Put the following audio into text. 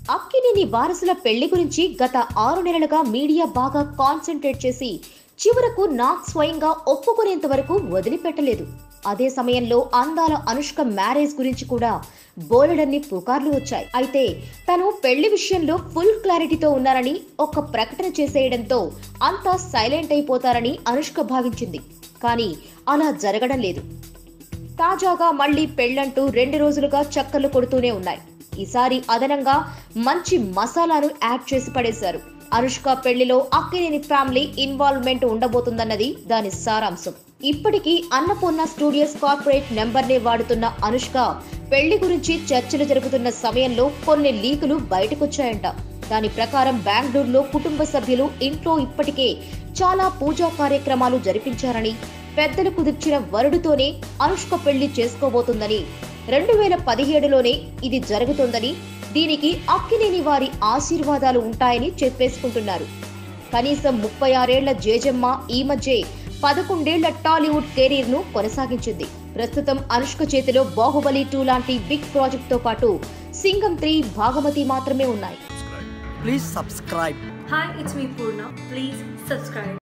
అక్కినేని వారసుల పెళ్లి గురించి గత ఆరు నెలలుగా మీడియా బాగా కాన్సన్ట్రేట్ చేసి చివరకు నాగ్ స్వయంగా ఒప్పుకునేంత వరకు వదిలిపెట్టలేదు అదే సమయంలో అందాల అనుష్క మ్యారేజ్ గురించి కూడా బోలెడన్ని పుకార్లు వచ్చాయి అయితే తను పెళ్లి విషయంలో ఫుల్ క్లారిటీతో ఉన్నారని ఒక ప్రకటన చేసేయడంతో అంతా సైలెంట్ అయిపోతారని అనుష్క భావించింది కానీ అలా జరగడం లేదు తాజాగా మళ్లీ పెళ్లంటూ రెండు రోజులుగా చక్కర్లు కొడుతూనే ఉన్నాయి ఈసారి అదనంగా మంచి మసాలాను యాడ్ చేసి పడేశారు అనుష్క పెళ్లిలో అక్కినేని ఫ్యామిలీ ఇన్వాల్వ్మెంట్ ఉండబోతుందన్నది దాని సారాంశం ఇప్పటికీ అన్నపూర్ణ స్టూడియోస్ కార్పొరేట్ నెంబర్ నే వాడుతున్న అనుష్క పెళ్లి గురించి చర్చలు జరుగుతున్న సమయంలో కొన్ని లీకులు బయటకొచ్చాయంట దాని ప్రకారం బెంగళూరులో కుటుంబ సభ్యులు ఇంట్లో ఇప్పటికే చాలా పూజా కార్యక్రమాలు జరిపించారని పెద్దలు కుదిర్చిన వరుడితోనే అనుష్క పెళ్లి చేసుకోబోతుందని రెండు వేల పదిహేడులోనే ఇది జరుగుతోందని దీనికి అక్కినేని వారి ఆశీర్వాదాలు ఉంటాయని చెప్పేసుకుంటున్నారు కనీసం ముప్పై ఆరేళ్ల జేజమ్మ ఈ మధ్య పదకొండేళ్ల టాలీవుడ్ కెరీర్ ను కొనసాగించింది ప్రస్తుతం అనుష్క చేతిలో బాహుబలి టూ లాంటి బిగ్ ప్రాజెక్ట్ తో పాటు సింగం త్రీ భాగమతి మాత్రమే ఉన్నాయి Please subscribe. Hi, it's me Purna. Please subscribe.